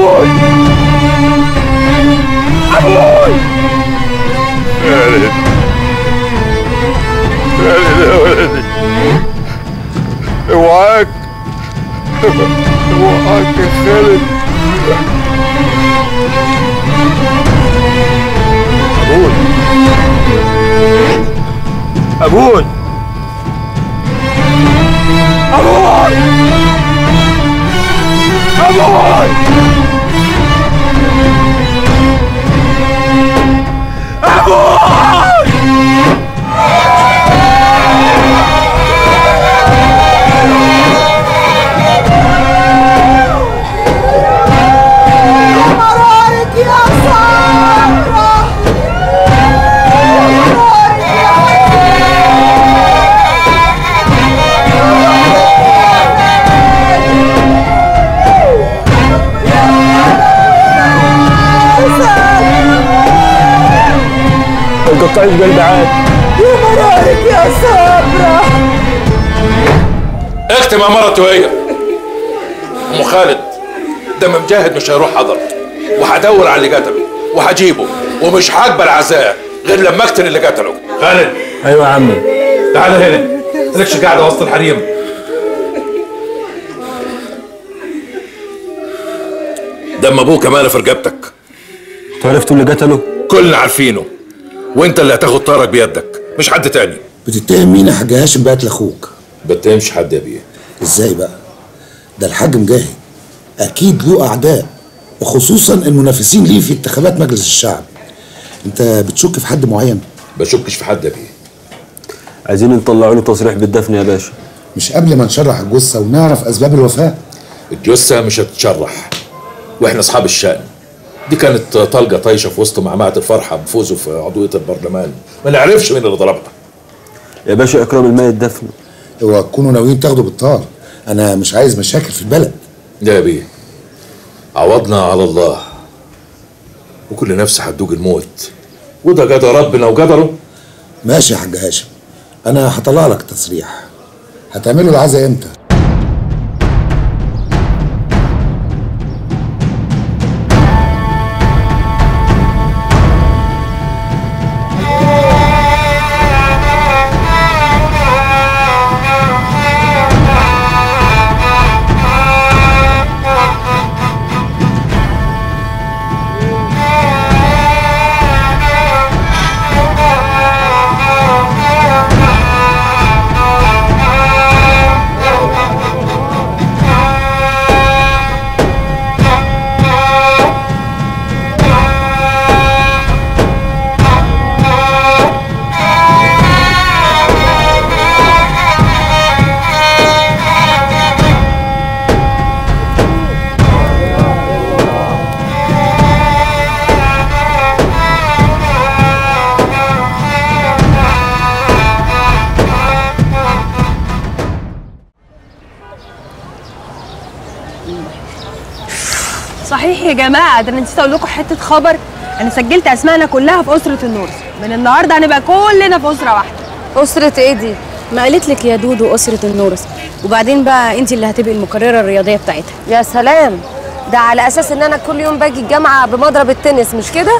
ابوي ابوي خالد خالد يا ولدي اوعاك اوعاك يا خالد ابوي ابوي ابوي مرارك يا سارة مرارك يا القطعين قلبي عاد يا مرارك يا صبرة اختم يا مرته هي ام خالد دم مجاهد مش هيروح حضر وهدور على اللي قتله وهجيبه ومش هقبل عزاء غير لما اقتل اللي قتله خالد ايوه يا عمي تعال هنا مالكش قاعده وسط الحريم دم ابوك ماله في رقبتك انتوا عرفتوا اللي قتله؟ كلنا عارفينه وانت اللي هتاخد طارك بيدك مش حد تاني بتتهم مين يا حاج هاشم بقت لاخوك بتهمش حد يا بيه ازاي بقى ده الحاج مجاهد اكيد له اعداء وخصوصا المنافسين ليه في انتخابات مجلس الشعب انت بتشك في حد معين بشكش في حد يا بيه عايزين نطلعوا له تصريح بالدفن يا باشا مش قبل ما نشرح الجثه ونعرف اسباب الوفاه الجثة مش هتتشرح واحنا اصحاب الشأن دي كانت طلقة طايشة في وسط معمعة الفرحة بفوزه في عضوية البرلمان ما نعرفش مين اللي ضربها يا باشا اكرم الميت دفن اوعى تكونوا ناويين تاخدوا بالطار انا مش عايز مشاكل في البلد ده يا بيه عوضنا على الله وكل نفس هتدوق الموت وده قدر ربنا وقدره ماشي يا حاج هاشم انا هطلع لك تصريح هتعملوا العزاء امتى صحيح يا جماعه ده انا نسيت اقول لكم حته خبر انا سجلت اسمائنا كلها في اسره النور من النهارده هنبقى كلنا في اسره واحده أسرة إيه دي؟ ما قالت لك يا دودو أسرة النورس وبعدين بقى أنت اللي هتبقي المقررة الرياضية بتاعتها يا سلام ده على اساس ان انا كل يوم باجي الجامعه بمضرب التنس مش كده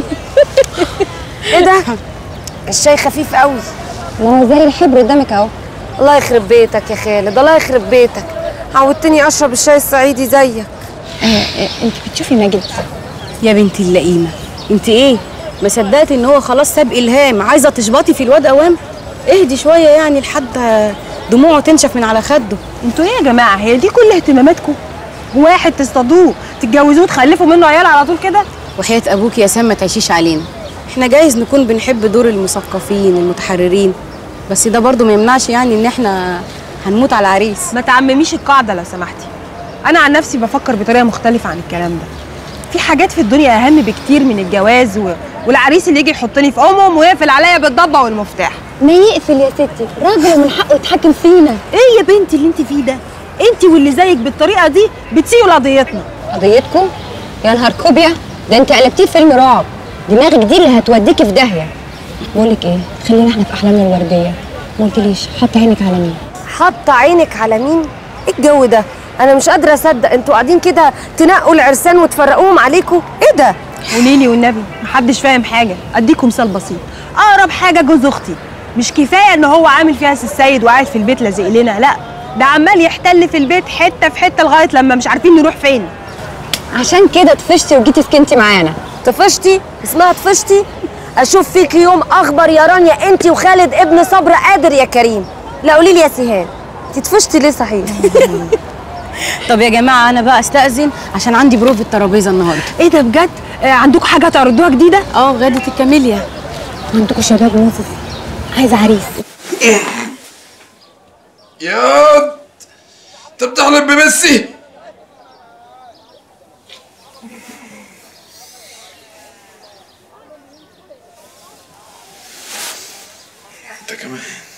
ايه ده الشاي خفيف قوي ما هو زي الحبر قدامك اهو الله يخرب بيتك يا خالد الله يخرب بيتك عودتني اشرب الشاي الصعيدي زيك انت بتشوفي ماجد يا بنت اللئيمة أنت إيه؟ ما صدقت إن هو خلاص ساب إلهام عايزة تشبطي في الواد أوام؟ اهدي شوية يعني لحد دموعه تنشف من على خده انتوا ايه يا جماعه هي دي كل اهتماماتكم واحد تصطادوه تتجوزوه تخلفوا منه عيال على طول كده وحياة أبوك يا سام ما تعيشيش علينا احنا جايز نكون بنحب دور المثقفين المتحررين بس ده برضو ما يمنعش يعني ان احنا هنموت على العريس ما تعمميش القاعده لو سمحتي انا عن نفسي بفكر بطريقه مختلفه عن الكلام ده في حاجات في الدنيا اهم بكتير من الجواز و... والعريس اللي يجي يحطني في امهم ويقفل عليا بالضبه والمفتاح ما يقفل يا ستي راجل من حقه يتحكم فينا ايه يا بنتي اللي انت فيه ده انت واللي زيك بالطريقه دي بتسيئوا لقضيتنا قضيتكم يا نهار كوبيا ده انت قلبتيه فيلم رعب دماغك دي اللي هتوديكي في داهيه بقول لك ايه خلينا احنا في احلامنا الورديه ما قلتليش حط عينك على مين حاطه عينك على مين ايه الجو ده انا مش قادره اصدق انتوا قاعدين كده تنقوا العرسان وتفرقوهم عليكم ايه ده قوليلي والنبي محدش فاهم حاجه اديكم مثال بسيط اقرب حاجه جوز اختي مش كفايه ان هو عامل فيها سي السيد وقاعد في البيت لازق لنا لا ده عمال يحتل في البيت حته في حته لغايه لما مش عارفين نروح فين عشان كده طفشتي وجيتي سكنتي معانا طفشتي اسمها طفشتي اشوف فيك يوم اخبر يا رانيا انت وخالد ابن صبر قادر يا كريم لا قولي لي يا سهام انت طفشتي ليه صحيح طب يا جماعه انا بقى استاذن عشان عندي بروف الترابيزه النهارده ايه ده بجد آه عندكم حاجه تعرضوها جديده اه غاده الكاميليا عندكم شباب ناصف عايزه عريس ياض انت بتحلم بميسي انت كمان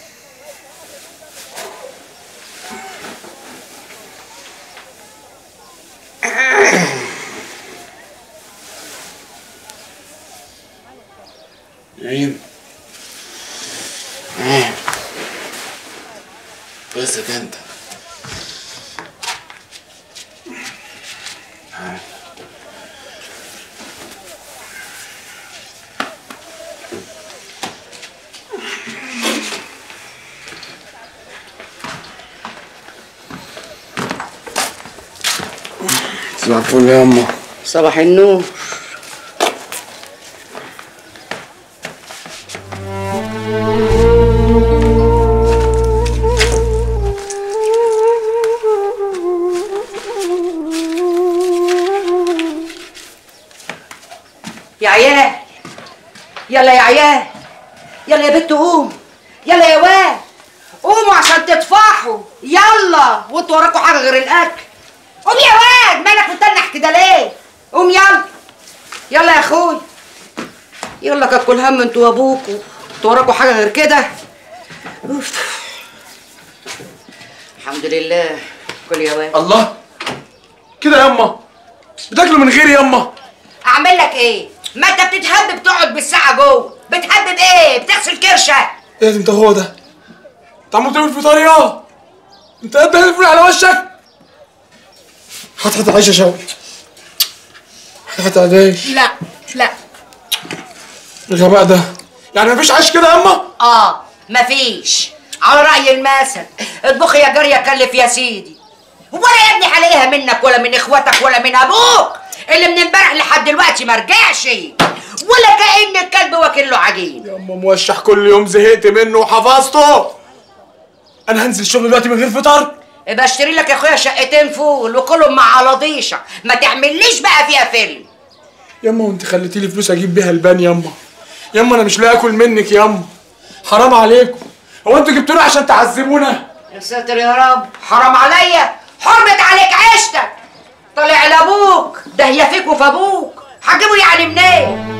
نعيم نعيم بس ده انت صباح الفل يا امه صباح النور يا عيال يلا يا عيال يلا يا بت قوم يلا يا واد قوموا عشان تطفحوا يلا وانتوا وراكوا حاجه غير الاكل قوم يا واد مالك متنح كده ليه قوم يلا يلا يا اخوي يلا كاكل هم انتوا وابوكوا انتوا وراكوا حاجه غير كده أوف. الحمد لله كل يا واد الله كده يا اما بتاكلوا من غيري يا اما اعمل لك ايه ما انت بتتهبب تقعد بالساعه جوه بتهبب ايه بتغسل كرشه ايه ده انت هو ده انت عمال تعمل في طريقه انت قد الفول على وشك هات هات عيش يا شوقي هات هات عيش لا لا الغباء ده يعني مفيش عيش كده يا اما اه مفيش على رأي المثل اطبخ يا جارية كلف يا سيدي ولا يا ابني هلاقيها منك ولا من اخواتك ولا من ابوك اللي من امبارح لحد دلوقتي ما رجعش ولا كأن الكلب واكل له عجين يا اما موشح كل يوم زهقت منه وحفظته انا هنزل الشغل دلوقتي من غير فطار يبقى اشتري لك يا اخويا شقتين فول وكلهم مع لطيشه ما تعمليش بقى فيها فيلم ياما وانت خليتي لي فلوس اجيب بيها البان ياما ياما انا مش لاقي اكل منك ياما حرام عليكم هو انتوا جبتونا عشان تعذبونا يا ساتر يا رب حرام عليا حرمت عليك عيشتك طلع لابوك ده هي فيك وفي ابوك هتجيبه يعني منين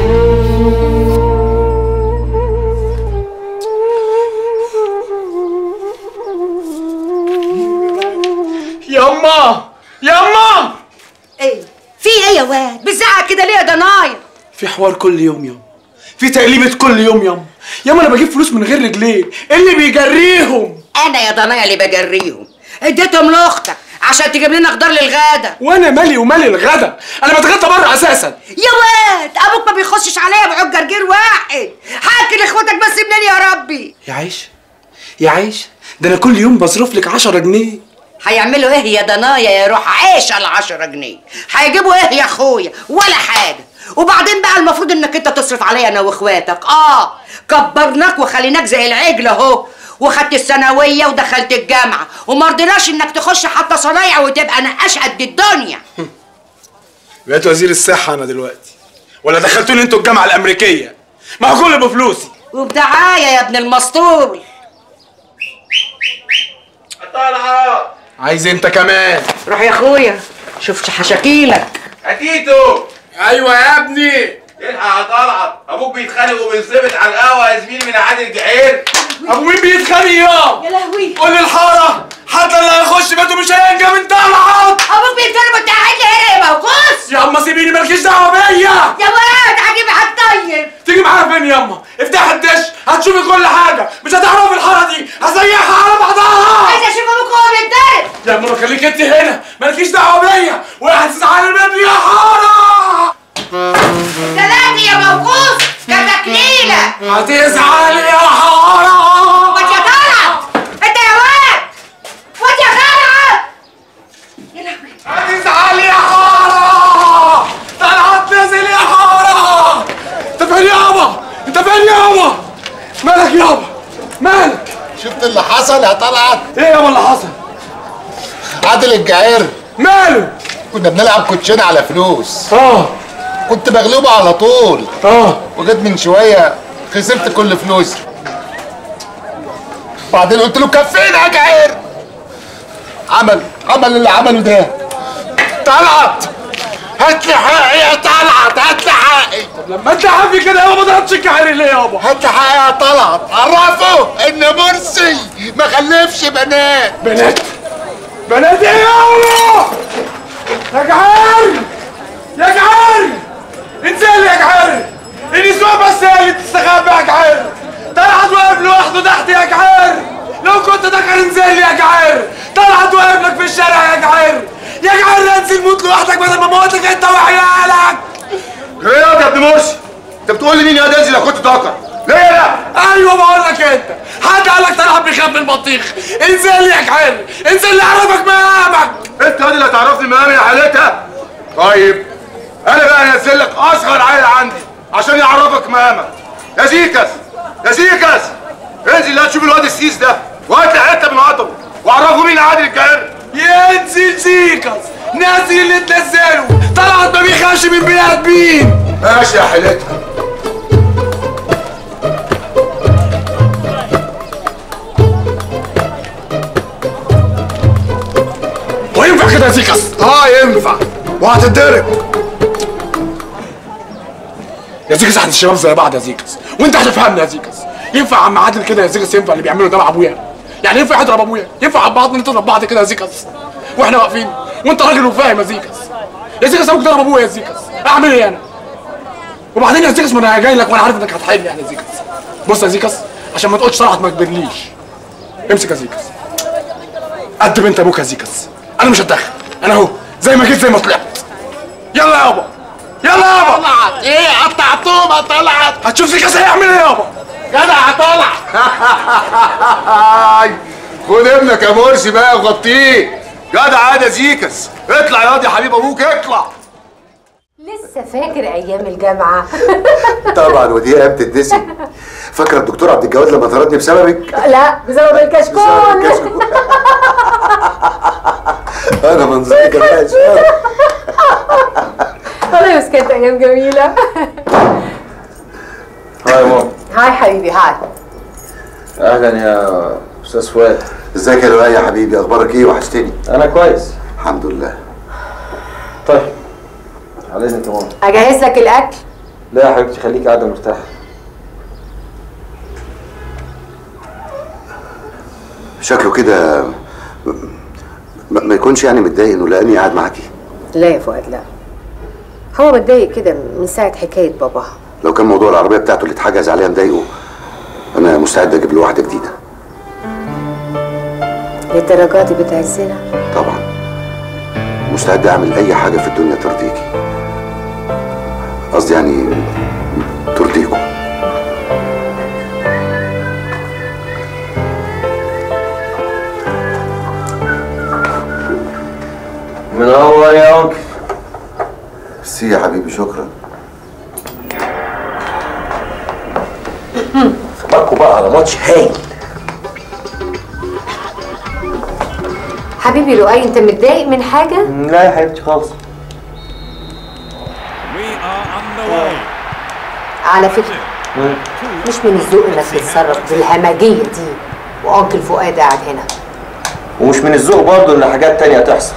ياما ياما ايه في ايه يا واد بتزعق كده ليه يا ضنايا في حوار كل يوم ياما في تقليبة كل يوم ياما ياما انا بجيب فلوس من غير رجلين اللي بيجريهم انا يا ضنايا اللي بجريهم اديتهم لاختك عشان تجيب لنا خضار للغدا وانا مالي ومالي الغدا انا بتغدى بره اساسا يا واد ابوك ما بيخشش عليا بعود جرجير واحد حاكي لاخواتك بس منين يا ربي يا عيش يا عيش ده انا كل يوم بصرف لك 10 جنيه هيعملوا ايه يا ضنايا يا روح عيش على 10 جنيه هيجيبوا ايه يا اخويا ولا حاجه وبعدين بقى المفروض انك انت تصرف عليا انا واخواتك اه كبرناك وخليناك زي العجل اهو وخدت الثانويه ودخلت الجامعه وما رضيناش انك تخش حتى صنايع وتبقى نقاش قد الدنيا بقيت وزير الصحة أنا دلوقتي ولا دخلتوني أنتوا الجامعة الأمريكية ما هو كله بفلوسي وبدعايه يا ابن المسطول عايز أنت كمان روح يا اخويا شوف حشاكيلك تيتو أيوة يا ابني الحق يا طلعت ابوك بيتخانق وبينصبت على القهوه يا زميلي من عادل الجحير أبو مين بيتخانق يا يا لهوي قول للحارة حتى اللي هيخش بيته مش هينجى من طلعت ابوك بيتكلم وانت قاعد لي هنا يا موقوس يا أما سيبيني مالكيش دعوة بيا يا واد هجيب هتطيب تيجي معايا فين ياما افتح الدش هتشوفي كل حاجة مش هتعرفي الحارة دي هسيحها على بعضها عايز اشوف ابوك وهو بيتضرب يا أما ما خليك انت هنا مالكيش دعوه بيا وهتزعل مني يا حاره ثلاثة يا موقوف كتكليلة هتزعل يا حاره واد يا طلعت انت يا واد واد يا طلعت هتزعل يا حاره طلعت نزل يا حاره انت فين يابا انت فين يابا مالك يابا مالك شفت اللي حصل يا طلعت ايه يابا اللي حصل عادل الجعير ماله كنا بنلعب كوتشينه على فلوس اه كنت بغلبه على طول اه وجيت من شويه خسرت كل فلوسي بعدين قلت له كفينا يا جعير عمل عمل اللي عمله ده طلعت هات لي حقي يا طلعت هات لي حقي لما انت حافي كده يابا ما ضربتش الكحري ليه يابا هات لي حقي يا طلعت عرفه ان مرسي ما خلفش بنات بنات بنات ايه يابا يا جعار يا جعار انزل يا جعار النسوان بس هي اللي تستخبى يا جعار طلعت واقف لوحده تحت يا جعار لو كنت دخل انزل يا جعار طلعت واقف لك في الشارع يا جعار يا جعار انزل موت لوحدك بدل ما موتك انت وعيالك ايه يا ابن مرسي انت بتقول لي مين يا دازي لو كنت ذكر ليه لا ايوه بقول لك انت حد قال لك طلعت بيخاف من البطيخ انزل يا جعار انزل اللي يعرفك مقامك انت اللي هتعرفني مقامي يا حالتها طيب انا بقى انزل لك اصغر عيل عندي عشان يعرفك مقامك يا زيكس يا زيكس انزل لا تشوف الواد السيس ده وهات لي حته من عضله وعرفه مين عادل الجعير ينزل زيكس نازل اللي تنزله طلعت ما بيخافش من بني ادمين ماشي يا حالتها وينفع كده يا زيكس اه ينفع وهتتضرب يا زيكس احنا الشباب زي بعض يا زيكس وانت هتفهمني يا زيكس ينفع عم عادل كده يا زيكس ينفع اللي بيعمله ده مع ابويا يعني ينفع يضرب ابويا ينفع عم بعض نضرب بعض كده يا زيكس واحنا واقفين وانت راجل وفاهم يا زيكس يا زيكس انا ممكن اضرب ابويا يا زيكس اعمل ايه انا وبعدين يا زيكس ما انا جاي لك وانا عارف انك هتحل يعني يا زيكس بص يا زيكس عشان ما تقولش طلعت ما كبرليش امسك يا زيكس قد بنت ابوك يا زيكس انا مش هتدخل انا اهو زي ما جيت زي ما طلعت يلا يابا يلا يابا طلعت ايه قطعتهم يا طلعت هتشوف زيكس هيعمل ايه يابا جدع يا طلعت خد ابنك يا مرسي بقى وغطيه جدع عادي يا زيكس اطلع يا واد يا حبيب ابوك اطلع لسه فاكر ايام الجامعه طبعا ودي ايام تتنسي فاكره الدكتور عبد الجواد لما طردني بسببك لا بسبب الكشكول انا منظري كمان والله بس كانت ايام جميله هاي يا ماما هاي حبيبي هاي اهلا يا استاذ فؤاد ازيك يا لؤي يا حبيبي اخبارك ايه وحشتني انا كويس الحمد لله طيب على اذنك يا ماما اجهز لك الاكل لا يا حبيبتي خليكي قاعده مرتاحه شكله كده ما ما يكونش يعني متضايق انه لقاني قاعد معاكي لا يا فؤاد لا هو متضايق كده من ساعه حكايه باباها لو كان موضوع العربيه بتاعته اللي اتحجز عليها مضايقه انا مستعد اجيب له واحده جديده للدرجات دي بتعزنا طبعا مستعد اعمل اي حاجه في الدنيا ترضيكي قصدي يعني ترضيكم منور يا انكل ميرسي يا حبيبي شكرا اخباركم بقى على ماتش هايل حبيبي لؤي انت متضايق من حاجه لا يا حبيبتي خالص على فكره مش من الذوق انك تتصرف بالهمجيه دي وانكل فؤاد قاعد هنا ومش من الذوق برضه ان حاجات تانية تحصل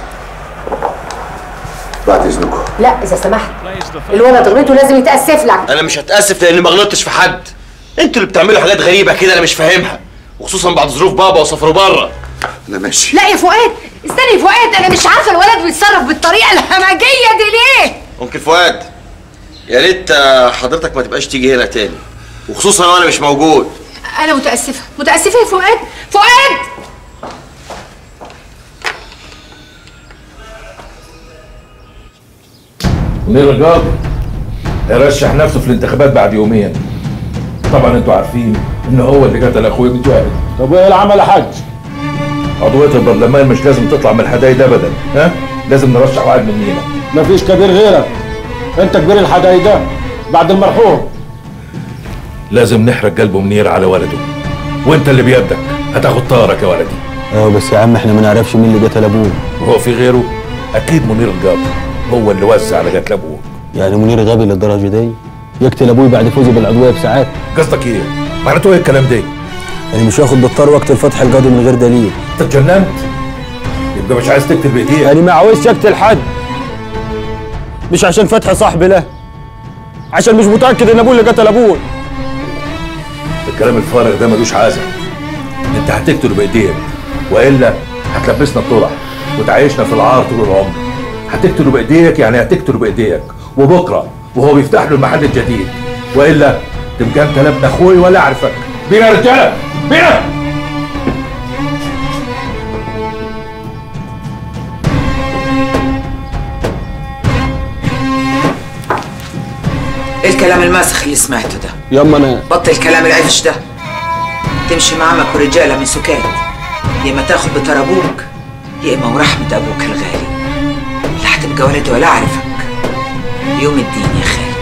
بعد اذنكم لا اذا سمحت الولد غلطه لازم يتاسف لك انا مش هتاسف لاني ما غلطتش في حد انتوا اللي بتعملوا حاجات غريبه كده انا مش فاهمها وخصوصا بعد ظروف بابا وسافروا بره انا ماشي لا يا فؤاد استني يا فؤاد انا مش عارفه الولد بيتصرف بالطريقه الهمجيه دي ليه ممكن فؤاد يا ريت آه، حضرتك ما تبقاش تيجي هنا تاني وخصوصا وانا مش موجود انا متاسفه متاسفه يا فؤاد فؤاد منير الجار هيرشح نفسه في الانتخابات بعد يومين طبعا انتوا عارفين ان هو اللي قتل اخويا مجاهد طب وايه العمل يا حاج؟ عضوية البرلمان مش لازم تطلع من الحدايد ابدا ها لازم نرشح واحد مننا مفيش كبير غيرك انت كبير الحدايد ده بعد المرحوم لازم نحرق قلبه منير على ولده وانت اللي بيدك هتاخد طارك يا ولدي اه بس يا عم احنا ما نعرفش مين اللي قتل ابوه وهو في غيره اكيد منير الجار هو اللي وزع على قتل ابوه يعني منير غبي للدرجه دي يقتل ابوي بعد فوزه بالعضويه بساعات قصدك ايه معناته ايه الكلام ده يعني مش واخد بالطار وقت الفتح القاضي من غير دليل انت اتجننت يبقى مش عايز تقتل بايديك يعني ما عاوزش اقتل حد مش عشان فتح صاحبي له عشان مش متاكد ان ابوه اللي قتل ابوه الكلام الفارغ ده ملوش عازة انت هتقتله بايديك والا هتلبسنا الطرح وتعيشنا في العار طول العمر هتقتله بايديك يعني هتقتله بايديك وبكره وهو بيفتح له المحل الجديد والا تبقى انت لا ابن اخوي ولا اعرفك بينا يا رجاله بينا ايه الكلام الماسخ اللي سمعته ده ياما انا بطل كلام العفش ده تمشي مع عمك ورجاله من سكات يا اما تاخد بطار ابوك يا اما ورحمه ابوك الغالي لا هتبقى ولد ولا اعرفك يوم الدين يا خالد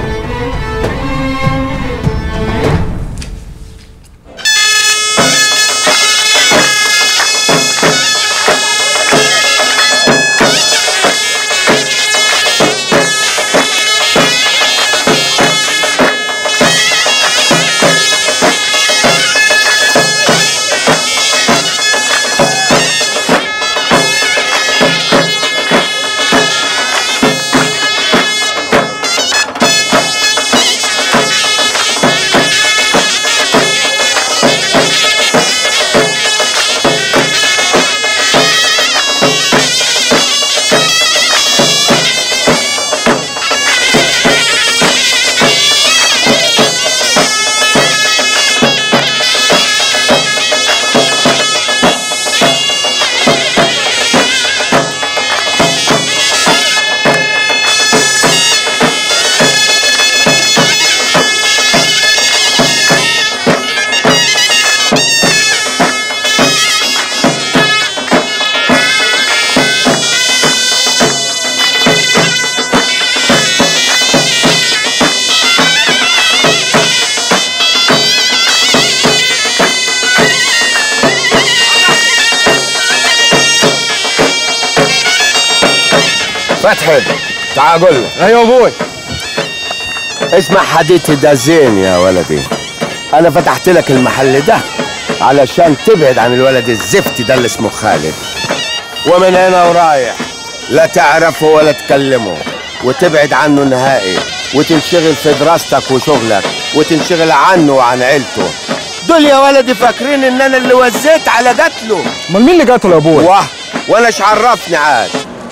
فتحي تعال اقول لك ايوه ابوي اسمع حديثي ده زين يا ولدي انا فتحت لك المحل ده علشان تبعد عن الولد الزفت ده اللي اسمه خالد ومن هنا ورايح لا تعرفه ولا تكلمه وتبعد عنه نهائي وتنشغل في دراستك وشغلك وتنشغل عنه وعن عيلته دول يا ولدي فاكرين ان انا اللي وزيت على قتله امال مين اللي قتله ابوي واه وانا ايش عرفني عاد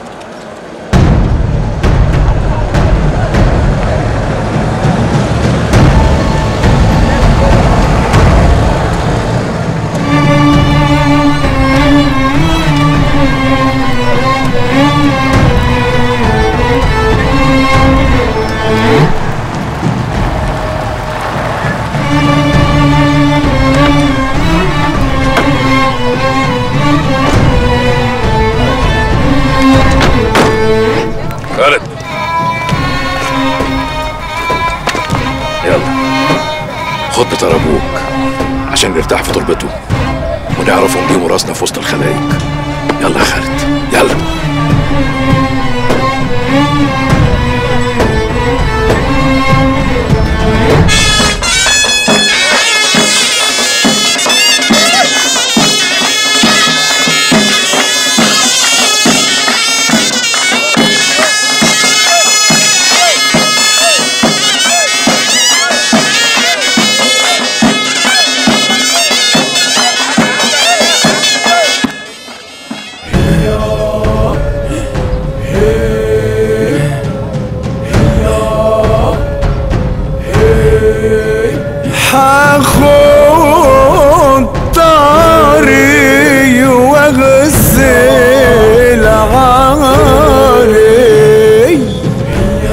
خالد يلا خد بطار ابوك عشان نرتاح في تربته ونعرف نقيم راسنا في وسط الخلايق يلا يا خالد يلا حاخد طاري واغسل عاري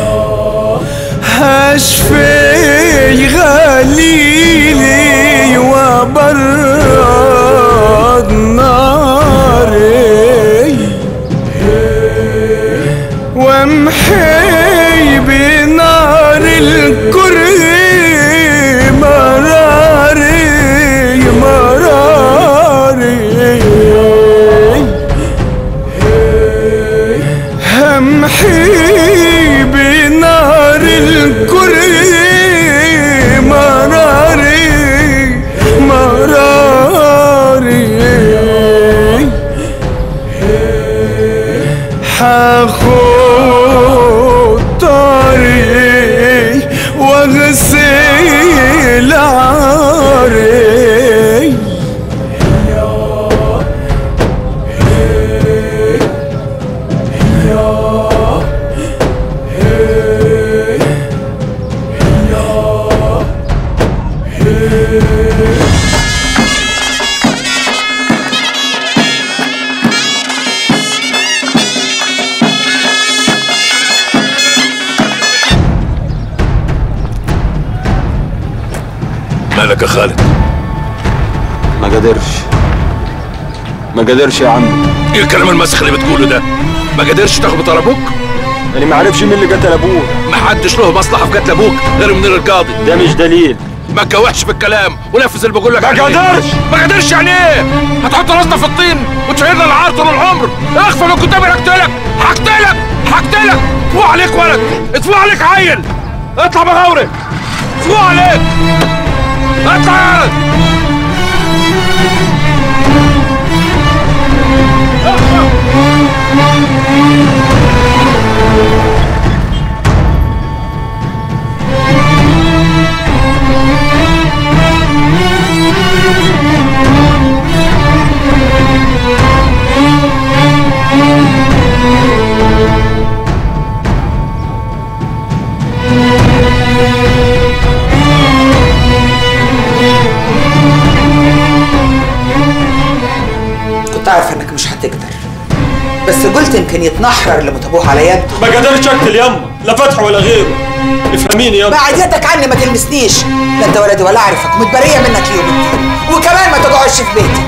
العاري مالك يا خالد ما قدرش ما قدرش يا عم ايه الكلام المسخ اللي بتقوله ده ما قدرش تاخد بطار ابوك انا ما عارفش مين اللي قتل ابوه ما حدش له مصلحه في قتل ابوك غير منير القاضي ده مش دليل ما تجوحش في الكلام ونفذ اللي بقول لك ما عليه. قدرش. ما قدرش يعني ايه هتحط راسنا في الطين وتشيلنا العار طول العمر اخفى من قدامي هقتلك هقتلك هقتلك فوق عليك ولد اتفوق عليك عيل اطلع بغوري فوق عليك اطلع يا ولد كنت عارفه انك مش هتقدر بس قلت يمكن يتنحرر اللي متابوه على يده ما قدرتش اقتل يما لا فتح ولا غيره افهميني يما بعد يدك عني ما تلمسنيش لا انت ولدي ولا اعرفك متبريه منك يوم الدين وكمان ما تقعدش في بيتي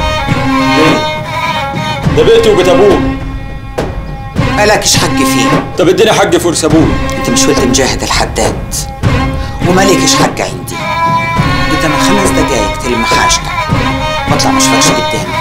ده بيتي وبيت ابوه مالكش حق فيه طب اديني حق فلوس ابوه انت مش ولد مجاهد الحداد ومالكش حق عندي قدامك خمس دقايق تلم حاجتك واطلع مش فاكش قدامي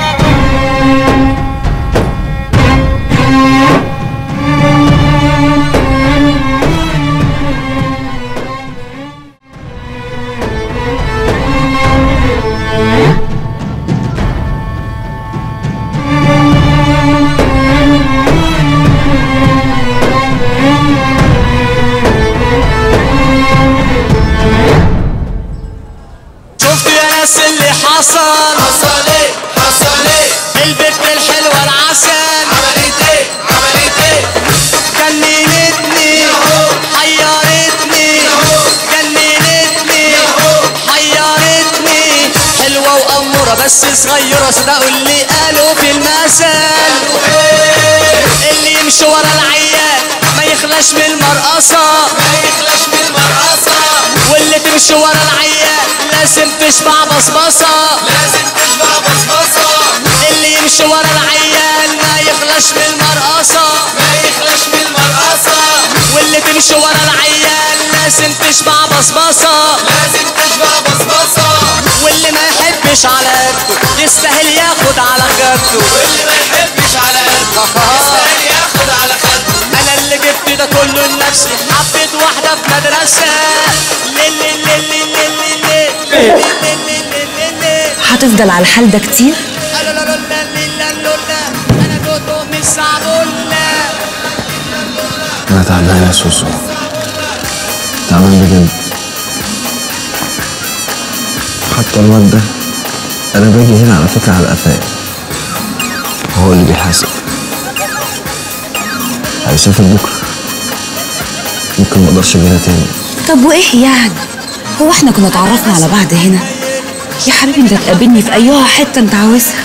شفت يا ناس اللي حصل حصل ايه حصل ايه البنت الحلوه العسل عملت ايه عملت ايه جننتني حيرتني جننتني حيرتني حلوه واموره بس صغيره صدقوا اللي قالوا في المثل اللي يمشي ورا العيال ما يخلاش من المرقصه ما يخلاش من المرقصه واللي تمشي ورا العيال لازم تشبع بصبصه لازم تشبع بصبصه اللي يمشي ورا العيال ما يخلاش من المرقصه ما يخلاش من المرقصه واللي تمشي ورا العيال لازم تشبع بصبصه لازم تشبع بصبصه واللي ما يحبش على قده يستاهل ياخد على خده واللي ما يحبش على قده يستاهل ياخد على خده انا اللي جبت ده كله لنفسي حبيت واحده في مدرسه للي للي للي للي هتفضل على الحال ده كتير انا دوتو مش صعبوله انا تعبان يا سوسو تعبان بجد حتى الواد ده انا باجي هنا على فكره على قفاه هو اللي بيحاسب هيسافر بكره ممكن ما اقدرش اجي هنا تاني طب وايه يعني هو احنا كنا اتعرفنا على بعض هنا يا حبيبي انت تقابلني في ايها حته انت عاوزها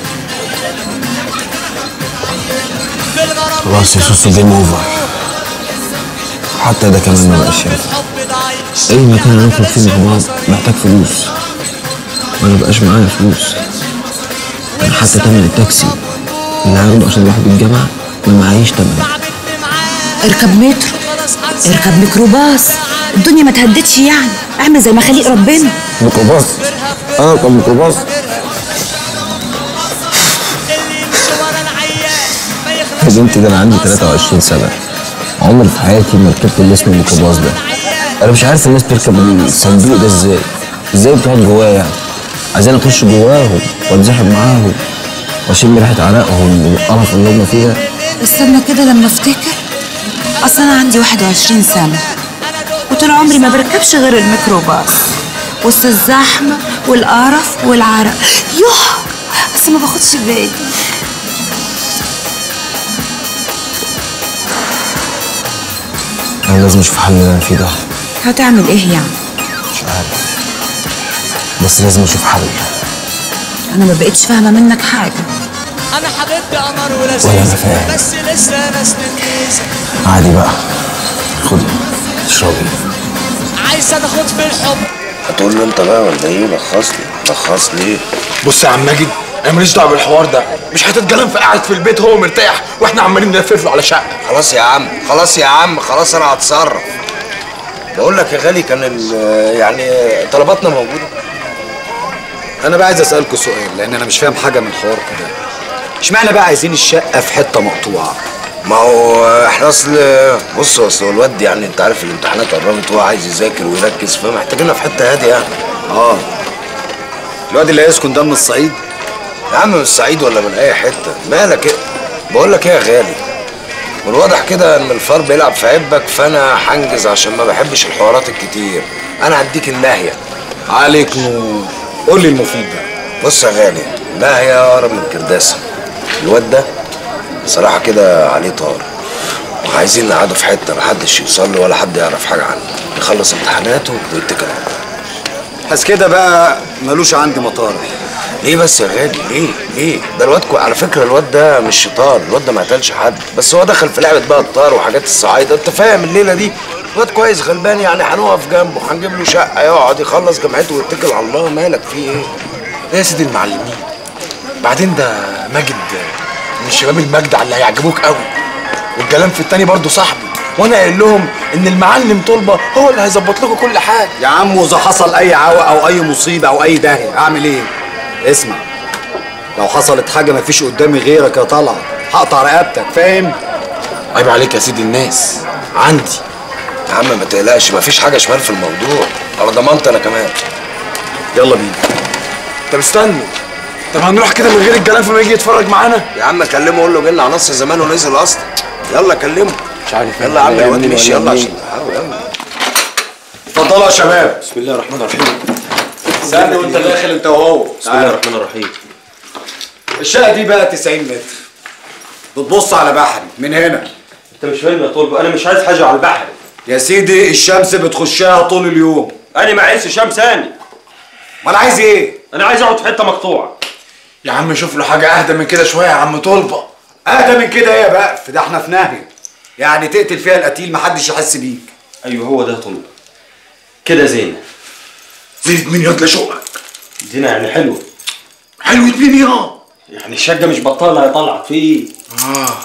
خلاص يا سوسو جيم اوفر حتى ده كمان ما بقاش ينفع اي مكان هنخرج فيه مع بعض محتاج فلوس ما بقاش معايا فلوس انا حتى تمن التاكسي اللي هاخده عشان اروح بالجامعه ما معيش تمن اركب مترو اركب ميكروباص الدنيا ما تهدتش يعني اعمل زي ما خليق ربنا ميكروباص انا اركب ميكروباص يا بنتي ده انا عندي 23 سنه عمري في حياتي ما ركبت اللي اسمه الميكروباص ده انا مش عارف الناس بتركب الصندوق ده ازاي ازاي بتقعد جواه يعني عايزين اخش جواهم واتزحم معاهم واشم ريحه عرقهم والقرف اللي هم فيها استنى كده لما افتكر اصل انا عندي 21 سنه وطول عمري ما بركبش غير الميكروباص وسط الزحمة والقرف والعرق يوه بس ما باخدش بالي انا لازم اشوف حل اللي انا فيه ده هتعمل ايه يعني مش عارف بس لازم اشوف حل انا ما بقتش فاهمة منك حاجة انا حبيبتي قمر ولا ولذيذ أنا فاهم. بس لسه ناس ننجز عادي بقى خدي اشربي عايزه تاخد في الحب هتقول له انت بقى ولا ايه لخص لي لخص لي بص يا عم ماجد انا ماليش دعوه بالحوار ده مش هتتكلم في قاعد في البيت هو مرتاح واحنا عمالين نلفف له على شقه خلاص يا عم خلاص يا عم خلاص انا هتصرف بقول لك يا غالي كان ال- يعني طلباتنا موجوده انا بقى عايز اسالكوا سؤال لان انا مش فاهم حاجه من الحوار كده اشمعنى بقى عايزين الشقه في حته مقطوعه ما هو احنا اصل بص اصل هو الواد يعني انت عارف الامتحانات قربت وهو عايز يذاكر ويركز فمحتاجينها في حته هاديه يعني اه الواد اللي هيسكن ده من الصعيد يا عم من الصعيد ولا من اي حته مالك ايه بقول لك ايه يا غالي والواضح كده ان الفار بيلعب في عبك فانا هنجز عشان ما بحبش الحوارات الكتير انا هديك الناهيه عليك نور قول لي المفيد ده بص يا غالي ناهيه اقرب من كرداسه الواد ده صراحه كده عليه طار وعايزين نقعده في حته محدش يوصل له ولا حد يعرف حاجه عنه يخلص امتحاناته ويتكل على الله بس كده بقى ملوش عندي مطارح ليه بس يا غالي ليه ليه ده الواد كو... على فكره الواد ده مش شيطان الواد ده ما قتلش حد بس هو دخل في لعبه بقى الطار وحاجات الصعايده انت فاهم الليله دي الواد كويس غلبان يعني هنقف جنبه هنجيب له شقه يقعد يخلص جامعته ويتكل على الله مالك فيه ايه يا سيدي المعلمين بعدين ده ماجد من الشباب المجدع اللي هيعجبوك قوي والكلام في التاني برضه صاحبي وانا قايل لهم ان المعلم طلبه هو اللي هيظبط لكم كل حاجه يا عم واذا حصل اي عوق او اي مصيبه او اي داهيه اعمل ايه اسمع لو حصلت حاجه مفيش قدامي غيرك يا طلعت هقطع رقبتك فاهم عيب عليك يا سيدي الناس عندي يا عم ما تقلقش مفيش حاجه شمال في الموضوع على ضمانتي انا كمان يلا بينا طب استنوا طب هنروح كده من غير الكلام فما يجي يتفرج معانا يا عم كلمه قول له جه على نص زمان ونزل اصلا يلا كلمه مش عارف يلا يا عم الواد منين مشي ولا يلا منين. عشان تحاول يلا اتفضلوا يا شباب بسم الله الرحمن الرحيم استنى وانت داخل انت وهو بسم الله الرحمن الرحيم الشقه دي بقى 90 متر بتبص على بحري من هنا انت مش فاهم يا طلبه انا مش عايز حاجه على البحر يا سيدي الشمس بتخشها طول اليوم انا ما عايز شمس ثاني ما انا عايز ايه انا عايز اقعد في حته مقطوعه يا عم شوف له حاجه اهدى من كده شويه يا عم طلبه اهدى من كده ايه يا بقى ده احنا في نهي يعني تقتل فيها القتيل محدش يحس بيك ايوه هو ده يا طلبه كده زينه زينة مين ياض شقك زينه يعني حلوه حلوة مين يا يعني الشقه مش بطاله يا طلعت في ايه اه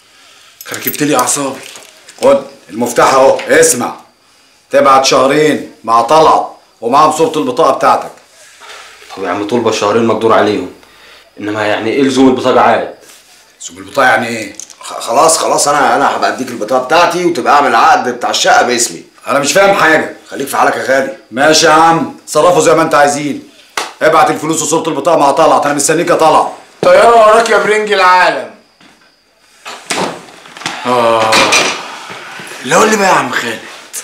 ركبت لي اعصابي خد المفتاح اهو اسمع تبعت شهرين مع طلعت ومعاهم صورة البطاقة بتاعتك طب يا عم طلبه الشهرين مقدور عليهم انما يعني ايه لزوم البطاقه عاد لزوم البطاقة يعني ايه خ- خلاص خلاص انا انا هبقى اديك البطاقه بتاعتي وتبقى اعمل عقد بتاع الشقه باسمي انا مش فاهم حاجة خليك في حالك يا غالي ماشي يا عم صرفوا زي ما انت عايزين ابعت الفلوس وصورة البطاقة مع طلعت انا مستنيك يا طلعت طيارة وراك يا برنج العالم اه لا قول لي بقى يا عم خالد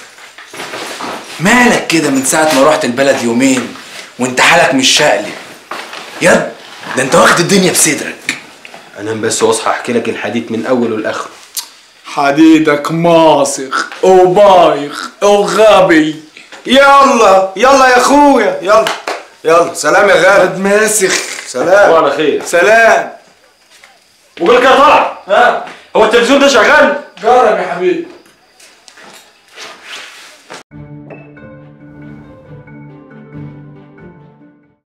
مالك كده من ساعة ما رحت البلد يومين وانت حالك مش شقلب يد ده انت واخد الدنيا بصدرك انام بس واصحى احكي لك الحديث من اوله لاخره حديدك ماسخ وبايخ وغبي يلا يلا يا اخويا يلا يلا سلام يا غالي قد ماسخ سلام وعلى خير سلام وقول لك يا طلع ها هو التلفزيون ده شغال جرب يا حبيبي